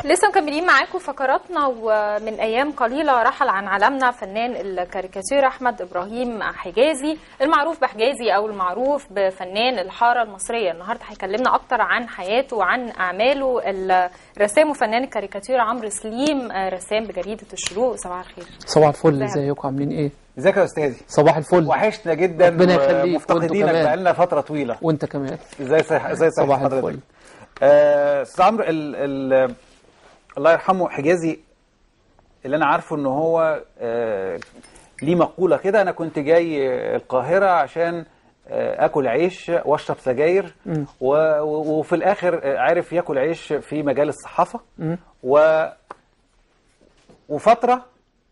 لسه مكملين معاكم فقراتنا ومن ايام قليله رحل عن عالمنا فنان الكاريكاتير احمد ابراهيم حجازي المعروف بحجازي او المعروف بفنان الحاره المصريه النهارده هيكلمنا اكتر عن حياته وعن اعماله الرسام وفنان الكاريكاتير عمرو سليم رسام بجريده الشروق صباح الخير صباح الفل ازيك؟ ازيكم عاملين ايه ازيك يا استاذي صباح الفل وحشنا جدا ربنا يخليك، مفتقدينك وانتوا كمان. بقالنا فتره طويله وانت كمان ازاي صح ازاي صح صباح حضرتك؟ الفل آه، استاذ عمرو ال... ال... الله يرحمه حجازي اللي انا عارفه ان هو آه، ليه مقوله كده انا كنت جاي القاهره عشان آه، اكل عيش واشرب سجاير مم. و... و- وفي الاخر آه، عارف ياكل عيش في مجال الصحافه مم. و وفتره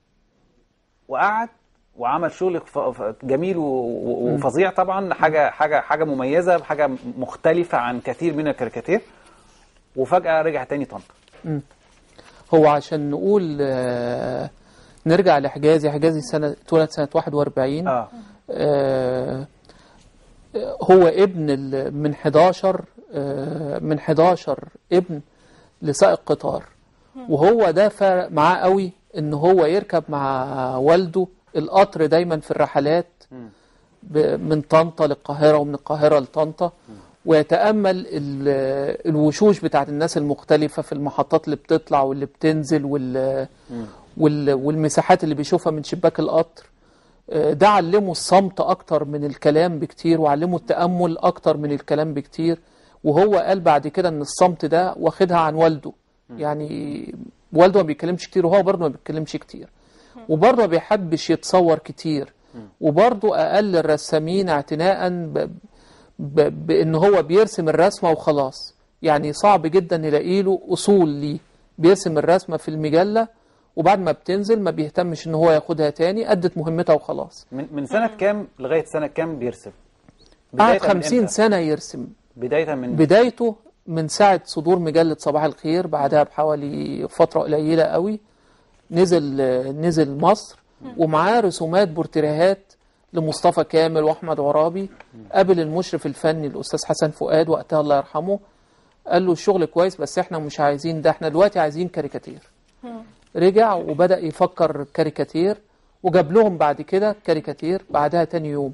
وقعد وعمل شغل ف- ف- جميل و- و- وفظيع طبعا حاجه حاجه حاجه مميزه حاجه مختلفه عن كثير من الكاريكاتير وفجاه رجع تاني طنطا هو عشان نقول آه، نرجع لحجازي حجازي سنة اتولد سنة 41 اه آه، هو ابن ال- من 11 آه، من 11 ابن لسائق قطار وهو ده فرق معاه قوي ان هو يركب مع والده القطر دايما في الرحلات ب- من طنطا للقاهرة ومن القاهرة لطنطا ويتأمل ال- الوشوش بتاعت الناس المختلفة في المحطات اللي بتطلع واللي بتنزل وال وال والمساحات اللي بيشوفها من شباك القطر آه، ده علمه الصمت أكتر من الكلام بكتير وعلمه التأمل أكتر من الكلام بكتير وهو قال بعد كده إن الصمت ده واخدها عن والده يعني والده ما بيتكلمش كتير وهو برضه ما بيتكلمش كتير وبرضه ما بيحبش يتصور كتير وبرضه أقل الرسامين اعتناء ب... ب... بأن هو بيرسم الرسمة وخلاص يعني صعب جدا نلاقي له أصول ليه بيرسم الرسمة في المجلة وبعد ما بتنزل ما بيهتمش ان هو ياخدها تاني أدت مهمتها وخلاص من من سنه كام لغايه سنه كام بيرسم قعد بداية من 50 إمتى؟ سنة يرسم بدايه من بدايته من ساعة صدور مجلة صباح الخير بعدها بحوالي فترة قليلة قوي نزل نزل مصر ومعاه رسومات بورتريهات لمصطفى كامل واحمد عرابي قابل المشرف الفني الاستاذ حسن فؤاد وقتها الله يرحمه قال له الشغل كويس بس احنا مش عايزين ده احنا دلوقتي عايزين كاريكاتير رجع وبدأ يفكر كاريكاتير وجاب لهم بعد كده كاريكاتير بعدها تاني يوم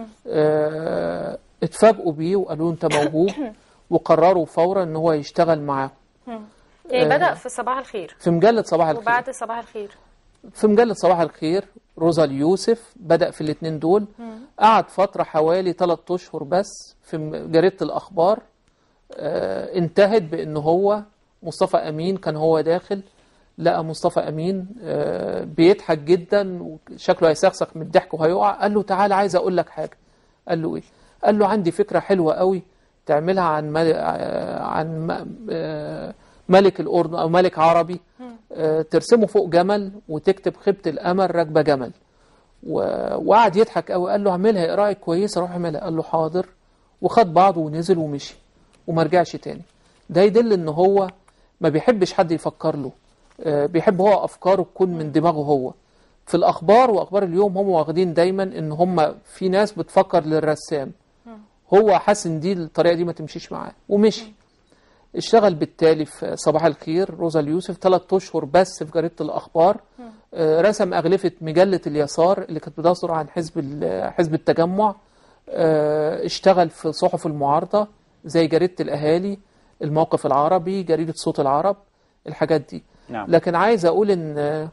اه اتفاجئوا بيه وقالوا له انت موهوب وقرروا فورا ان هو يشتغل معاهم يعني آه. بدا في صباح الخير في مجلة صباح الخير وبعد صباح الخير في مجلة صباح الخير روزا اليوسف بدأ في الاثنين دول قعد فترة حوالي ثلاثة أشهر بس في م- جريدة الأخبار آه انتهت بأن هو مصطفى أمين كان هو داخل لقى مصطفى أمين آه بيضحك جدا وشكله هيسخسخ من الضحك وهيقع قال له تعالى عايز أقول لك حاجة قال له إيه قال له عندي فكرة حلوة قوي تعملها عن مل... آه، عن م- آه، ملك الأردن أو ملك عربي آه، ترسمه فوق جمل وتكتب خيبة الأمل راكبة جمل و- وقعد يضحك قوي قال له اعملها ايه رايك كويسه روح اعملها قال له حاضر وخد بعضه ونزل ومشي وما رجعش تاني ده يدل ان هو ما بيحبش حد يفكر له آه، بيحب هو افكاره تكون من دماغه هو في الاخبار واخبار اليوم هم واخدين دايما ان هم في ناس بتفكر للرسام هو حاسس ان دي الطريقه دي ما تمشيش معاه ومشي اشتغل بالتالي في صباح الخير روزا اليوسف ثلاث اشهر بس في جريده الاخبار آه، رسم اغلفه مجله اليسار اللي كانت بتصدر عن حزب ال- حزب التجمع آه، اشتغل في صحف المعارضه زي جريده الاهالي الموقف العربي جريده صوت العرب الحاجات دي نعم. لكن عايز اقول ان آه،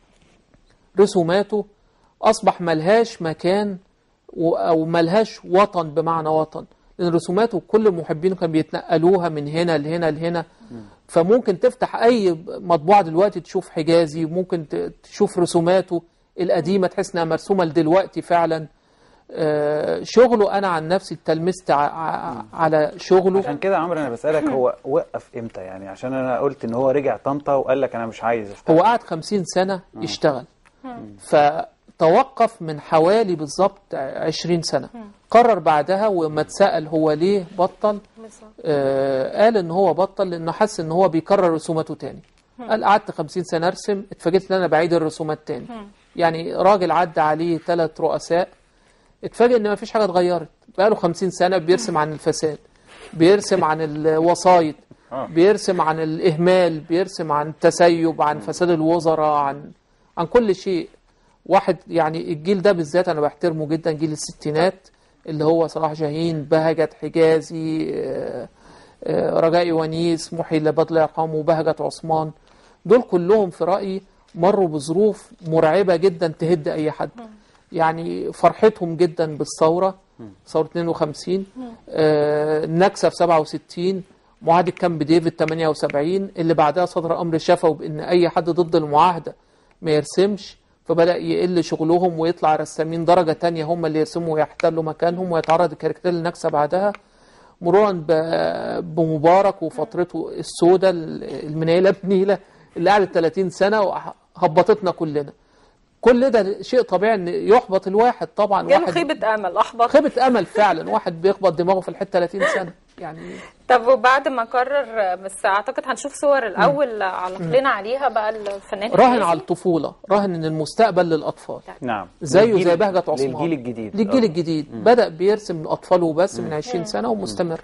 رسوماته اصبح ملهاش مكان و- او ملهاش وطن بمعنى وطن لان رسوماته كل محبينه كانوا بيتنقلوها من هنا لهنا لهنا فممكن تفتح اي مطبوعه دلوقتي تشوف حجازي ممكن ت- تشوف رسوماته القديمه تحس انها مرسومه لدلوقتي فعلا آه، شغله انا عن نفسي اتلمست ع- ع- على شغله عشان كده يا عمرو انا بسالك هو وقف امتى يعني عشان انا قلت ان هو رجع طنطا وقال لك انا مش عايز اشتغل هو قعد خمسين سنة يشتغل فتوقف من حوالي بالظبط عشرين سنة قرر بعدها وما اتسأل هو ليه بطل بالظبط آه قال ان هو بطل لانه حس ان هو بيكرر رسوماته تاني قال قعدت خمسين سنة ارسم اتفاجئت ان انا بعيد الرسومات تاني يعني راجل عدى عليه ثلاث رؤساء اتفاجئ ان مفيش حاجة اتغيرت بقاله خمسين سنة بيرسم عن الفساد بيرسم عن الوسايط آه. بيرسم عن الإهمال بيرسم عن التسيب عن فساد الوزراء عن عن كل شيء واحد يعني الجيل ده بالذات أنا بحترمه جدا جيل الستينات اللي هو صلاح جاهين بهجت حجازي آه، آه، رجائي ونيس محي لباد الله يرحمه بهجت عثمان دول كلهم في رأيي مروا بظروف مرعبة جدا تهد أي حد يعني فرحتهم جدا بالثورة ثورة 52 آه، النكسة في 67 معاهدة كامب ديفيد 78 اللي بعدها صدر أمر شفوي بأن أي حد ضد المعاهدة ما يرسمش فبدأ يقل شغلهم ويطلع رسامين درجة تانية هم اللي يرسموا ويحتلوا مكانهم ويتعرض الكاريكاتير للنكسة بعدها مرورا ب- بمبارك وفترته السوداء المنيلة بنيلة اللي قعدت 30 سنة وهبطتنا كلنا كل ده شيء طبيعي ان يحبط الواحد طبعا جاله واحد خيبة أمل أحبط خيبة امل فعلا واحد بيخبط دماغه في الحته 30 سنه يعني طب وبعد ما قرر بس أعتقد هنشوف صور الأول علق لنا عليها بقى الفنان راهن حجازي. على الطفوله راهن ان المستقبل للاطفال نعم زيه للجيل- زي بهجة عثمان للجيل الجديد للجيل آه. الجديد بدا بيرسم اطفاله بس من 20 سنه ومستمر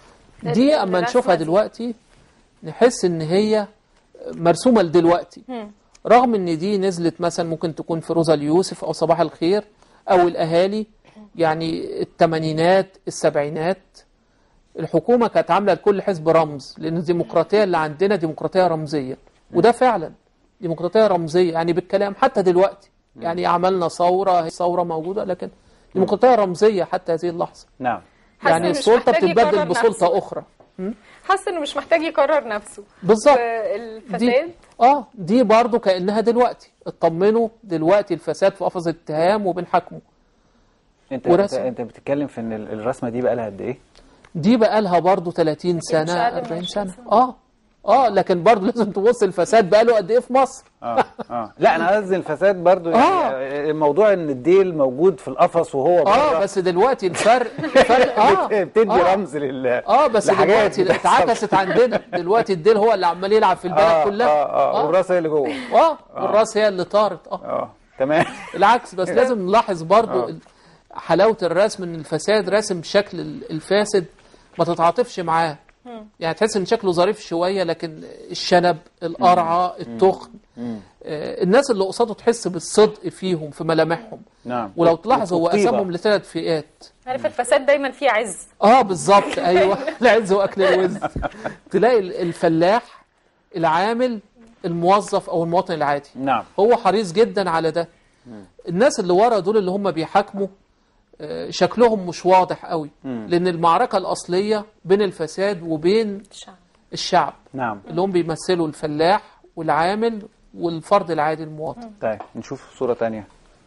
دي اما الرسمة نشوفها دي. دلوقتي نحس ان هي مرسومه لدلوقتي رغم ان دي نزلت مثلا ممكن تكون في روزا اليوسف او صباح الخير او الاهالي يعني الثمانينات السبعينات الحكومه كانت عامله لكل حزب رمز لان الديمقراطيه اللي عندنا ديمقراطيه رمزيه وده فعلا ديمقراطيه رمزيه يعني بالكلام حتى دلوقتي يعني عملنا ثوره ثوره موجوده لكن ديمقراطيه رمزيه حتى هذه اللحظه نعم حاسة يعني إن مش السلطه محتاج بتتبدل يقرر بسلطه نفسه. اخرى حاسة إنه مش محتاج يقرر نفسه بالظبط في دي الفساد اه دي برضو كانها دلوقتي اطمنوا دلوقتي الفساد في قفص اتهام وبنحاكمه انت انت, ورسم. انت بتتكلم في ان ال- الرسمه دي بقى لها قد ايه؟ دي بقى لها برضو 30 سنه أقل من 40 20 سنه اه اه لكن برضو لازم تبص الفساد بقى له قد ايه في مصر اه اه لا انا قصدي الفساد برضو يعني آه. الموضوع ان الديل موجود في القفص وهو بره اه بس دلوقتي الفرق فرق اه بتدي آه. رمز لل اه بس لحاجات دلوقتي بتحصل. اتعكست عندنا دلوقتي الديل هو اللي عمال يلعب في البلد اه كلها اه اه والراس هي اللي جوه اه والراس هي اللي طارت اه اه تمام العكس بس لازم نلاحظ برضو ال- حلاوة الرسم ان الفساد راسم بشكل ال- الفاسد ما تتعاطفش معاه يعني تحس ان شكله ظريف شوية لكن الشنب القرعة التخن آه، الناس اللي قصاده تحس بالصدق فيهم في ملامحهم نعم ولو تلاحظ هو والطيبة. قسمهم لثلاث فئات عارف الفساد دايما فيه عز اه بالظبط ايوه العز واكل الوز تلاقي ال- الفلاح العامل الموظف او المواطن العادي نعم هو حريص جدا على ده الناس اللي ورا دول اللي هم بيحاكموا آه، شكلهم مش واضح قوي لان المعركه الاصليه بين الفساد وبين الشعب الشعب نعم اللي هم بيمثلوا الفلاح والعامل والفرد العادي المواطن طيب نشوف صورة تانية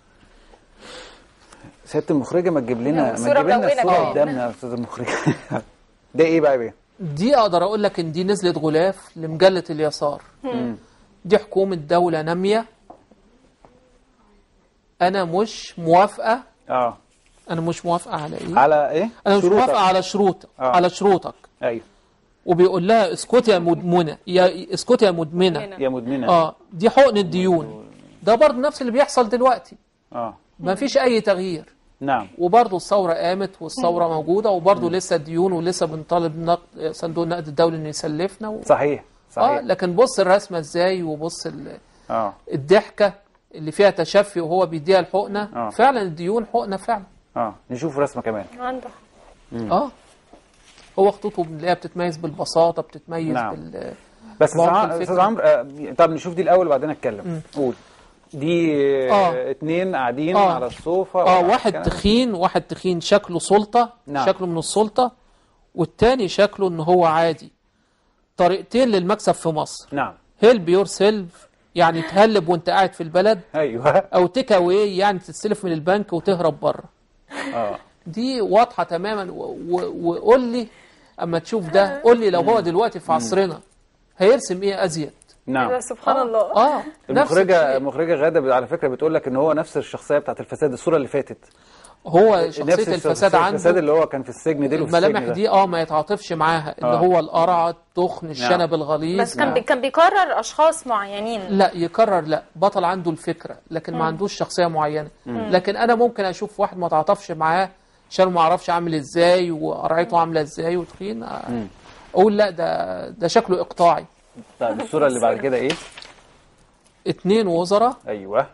سيادة المخرجة ما تجيب لنا ما صورة تجيب لنا ملونة الصورة كمان. قدامنا يا أستاذ المخرجة ده إيه بقى يا بيه؟ دي اقدر اقول لك ان دي نزلت غلاف لمجله اليسار دي حكومه دوله ناميه انا مش موافقه اه انا مش موافقه على ايه على إيه؟ انا مش شروطك. موافقه على شروطك آه. على شروطك أيوه وبيقول لها اسكتي يا مدمنه يا اسكتي يا مدمنه مدمنة. يا مدمنة اه دي حقن الديون ده برضه نفس اللي بيحصل دلوقتي اه ما فيش اي تغيير نعم وبرضه الثوره قامت والثوره موجوده وبرضه لسه الديون ولسه بنطالب نقد صندوق النقد الدولي انه يسلفنا و... صحيح اه صحيح لكن بص الرسمه ازاي وبص ال... اه الضحكه اللي فيها تشفي وهو بيديها الحقنه آه. فعلا الديون حقنه فعلا اه نشوف رسمة كمان عنده اه هو خطوطه بنلاقيها بتتميز بالبساطه بتتميز نعم. بال بس مواقف أستاذ- الفكرة. أستاذ عمرو آه، طب نشوف دي الأول وبعدين أتكلم قول دي آه. آه. اتنين قاعدين آه. على الصوفة اه وقاعد واحد كده. تخين واحد تخين شكله سلطة نعم. شكله من السلطة والتاني شكله ان هو عادي طريقتين للمكسب في مصر نعم هيلب يور سيلف يعني تهلب وانت قاعد في البلد أيوه او تيك اواي يعني تستلف من البنك وتهرب بره اه دي واضحة تماما و- و- وقول لي اما تشوف ده قول لي لو هو دلوقتي في عصرنا هيرسم ايه ازيد نعم سبحان الله اه نفس المخرجة الشيء. المخرجة غادة على فكرة بتقول لك ان هو نفس الشخصية بتاعت الفساد الصورة اللي فاتت هو نفس شخصية الشخصية- الفساد الفساد عنده اللي هو كان في السجن ديله في السجن الملامح ده. دي اه ما يتعاطفش معاها اللي آه. هو القرع التخن الشنب الغليظ بس كان بي كان بيكرر اشخاص معينين لا يكرر لا بطل عنده الفكرة لكن ما عندوش شخصية معينة لكن أنا ممكن أشوف واحد ما تعاطفش معاه عشان ما أعرفش عامل إزاي وقرعته عاملة إزاي وتخين آه، اقول لا ده ده شكله اقطاعي طيب الصوره اللي بعد كده ايه اتنين وزراء ايوه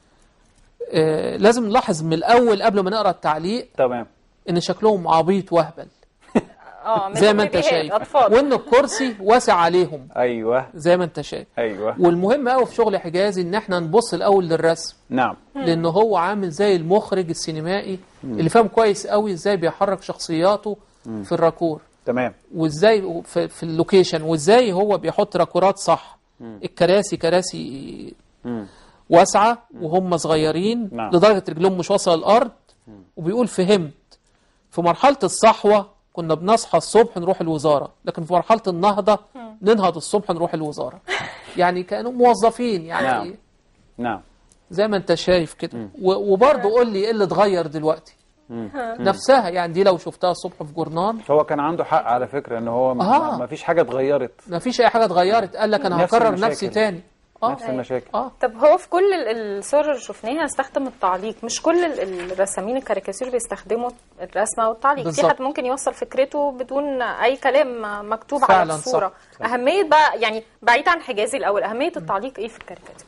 آه لازم نلاحظ من الاول قبل ما نقرا التعليق تمام ان شكلهم عبيط وهبل اه من زي ما انت البيبيهات، شايف اطفال وان الكرسي واسع عليهم ايوه زي ما انت شايف ايوه والمهم قوي في شغل حجازي ان احنا نبص الاول للرسم نعم لان هو عامل زي المخرج السينمائي اللي فاهم كويس قوي ازاي بيحرك شخصياته في الراكور تمام وازاي في, في اللوكيشن وازاي هو بيحط راكورات صح الكراسي كراسي مم. واسعه وهم صغيرين نعم. لدرجه رجلهم مش واصله الارض وبيقول فهمت في مرحله الصحوه كنا بنصحى الصبح نروح الوزاره لكن في مرحله النهضه ننهض الصبح نروح الوزاره يعني كانوا موظفين يعني نعم. نعم زي ما انت شايف كده و- وبرضه قول لي ايه اللي اتغير دلوقتي نفسها يعني دي لو شفتها الصبح في جورنال هو كان عنده حق على فكره ان هو ما آه. ما فيش حاجه اتغيرت ما فيش اي حاجه اتغيرت قال لك انا نفس هكرر المشاكل. نفسي تاني اه نفس المشاكل اه طب هو في كل ال- الصور اللي شفناها استخدم التعليق مش كل ال- الرسامين الكاريكاتير بيستخدموا الرسمه والتعليق في بالظبط. حد ممكن يوصل فكرته بدون اي كلام مكتوب على فعلاً الصوره صح. اهميه بقى يعني بعيد عن حجازي الاول اهميه التعليق ايه في الكاريكاتير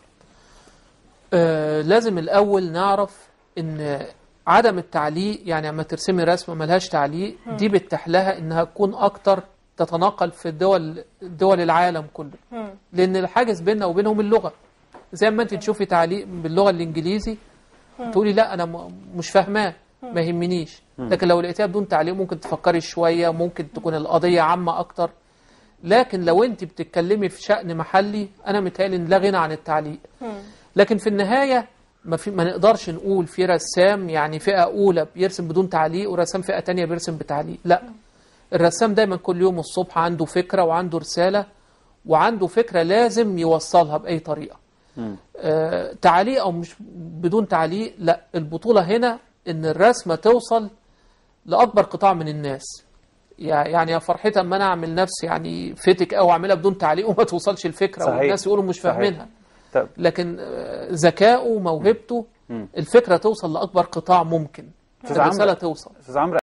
آه، لازم الأول نعرف إن عدم التعليق يعني لما ترسمي رسمة ملهاش تعليق دي بتتيح لها إنها تكون أكتر تتناقل في دول دول العالم كله لأن الحاجز بيننا وبينهم اللغة زي ما أنت تشوفي تعليق باللغة الإنجليزي تقولي لا أنا م- مش فاهماه ما يهمنيش لكن لو لقيتيها بدون تعليق ممكن تفكري شوية ممكن تكون القضية عامة أكتر لكن لو أنت بتتكلمي في شأن محلي أنا متهيألي إن لا غنى عن التعليق لكن في النهاية ما, في ما نقدرش نقول في رسام يعني فئة أولى بيرسم بدون تعليق ورسام فئة تانية بيرسم بتعليق لا الرسام دايما كل يوم الصبح عنده فكرة وعنده رسالة وعنده فكرة لازم يوصلها بأي طريقة آه تعليق أو مش بدون تعليق لا البطولة هنا إن الرسمة توصل لأكبر قطاع من الناس يع- يعني يا فرحتها اما انا اعمل نفسي يعني فتك او اعملها بدون تعليق وما توصلش الفكره صحيح. والناس يقولوا مش صحيح. فاهمينها طب لكن آه، ذكائه موهبته الفكره توصل لاكبر قطاع ممكن أستاذ عمرو. الرساله توصل استاذ عمرو